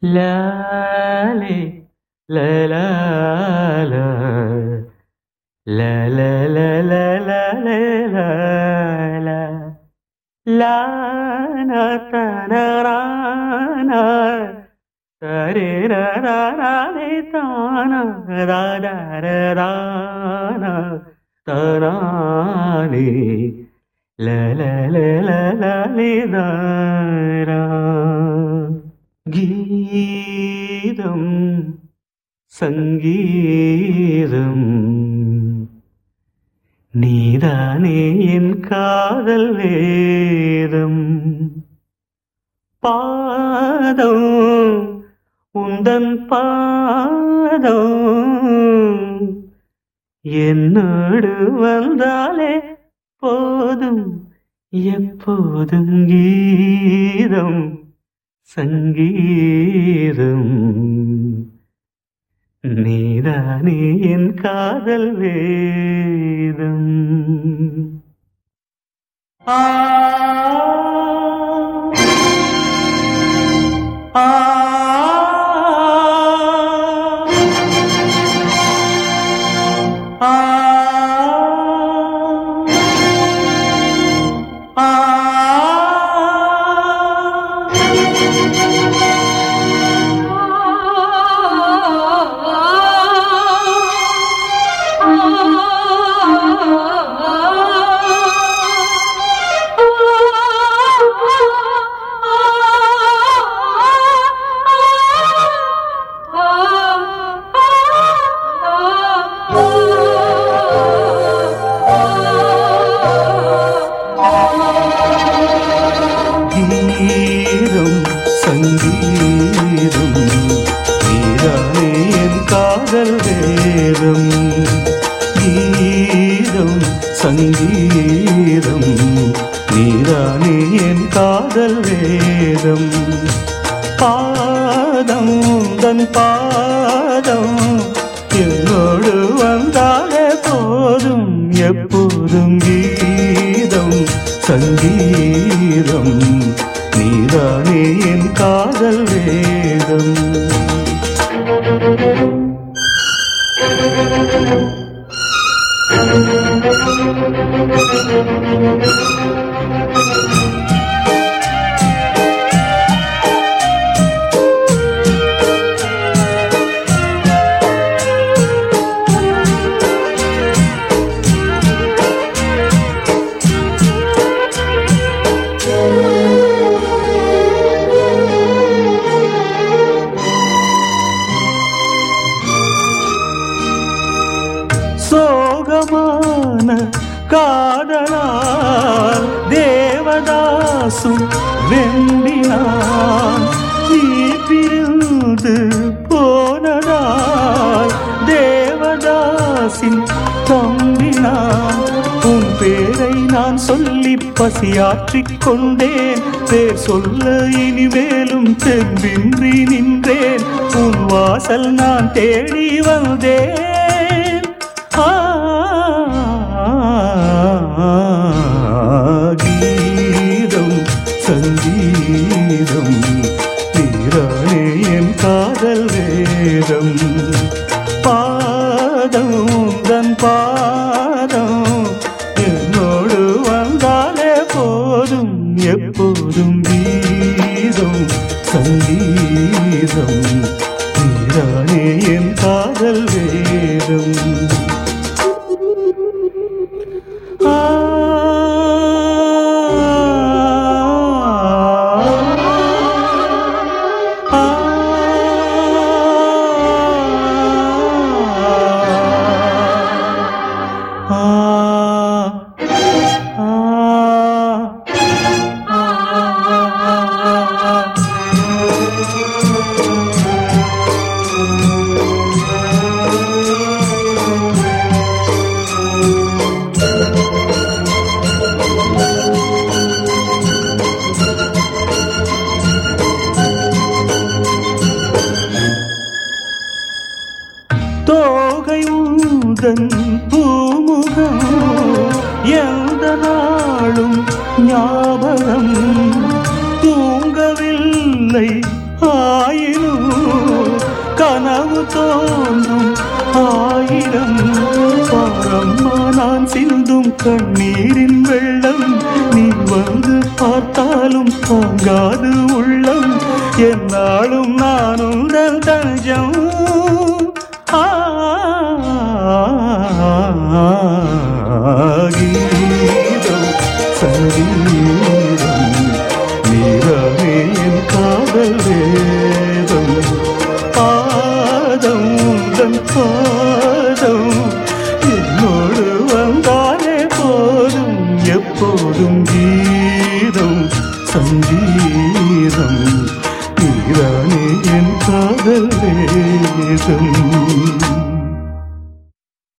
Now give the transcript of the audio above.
லாலே லலா லா. லா லா லா லா லா லா லா லா. லானா தனரானா தரேரராரே தானா ராரரானா தரானே லலலலலலிதாரா. கீதம் சங்கீதம் நீதானே என் காதல் வேதம் பாதம் உந்தன் பாதம் என்னோடு வந்தாலே போதும் எப்போதும் கீதம் சங்கீதம் நீதானே என் காதல் வேதம் ஆ ஆ ஆ கீதம் சங்கீதம் நீதானே என் காதல் வேதம் கீதம் சங்கீதம் நீதானே என் காதல் வேதம் பாதம் தன் பாதம் என்னோடு வந்தாலே போதும் எப்போதும் கீதம் சங்கீதம் நீதானே என் காதல் வேதம் சோகமான காதலால் தேவதாசும் வெண்டினான் நீ பிரிந்து போனதால் தேவதாசின் தம்பினான் உன் பேரை நான் சொல்லி பசியாற்றிக் கொண்டேன் பேர் சொல்ல இனிமேலும் தெம்பின்றி நின்றேன் உன் வாசல் நான் தேடி வந்தேன் ஆ, கீதம் சங்கீதம் நீரானே என் காதல் வேதம் பாதம் தன் பாதம் என்னோடு வந்தாலே போதும் எப்போதும் கீதம் சங்கீதம் நீரானே என் காதல் வேதம் ஆ ஆ தோகை உந்தன் பூமுகம் எந்த நாளும் ஞாபகம் தூங்கவில்லை ஆயினும் கனவு தோன்றும் ஆயிரம் பாரம்மா நான் சிந்தும் கண்ணீரின் வெள்ளம் நீ வந்து பார்த்தாலும் தாங்காது உள்ளம் என்னாலும் நானும் தஞ்சம் ஆ கீதம் சங்கீதம் நீரவே என் காதல் வேதம் பாதம் உந்தன் பாதம் என்னோடு வந்தாலே போதும் எப்போதும் கீதம் சங்கீதம் நீரானே என் காதல் வேதம்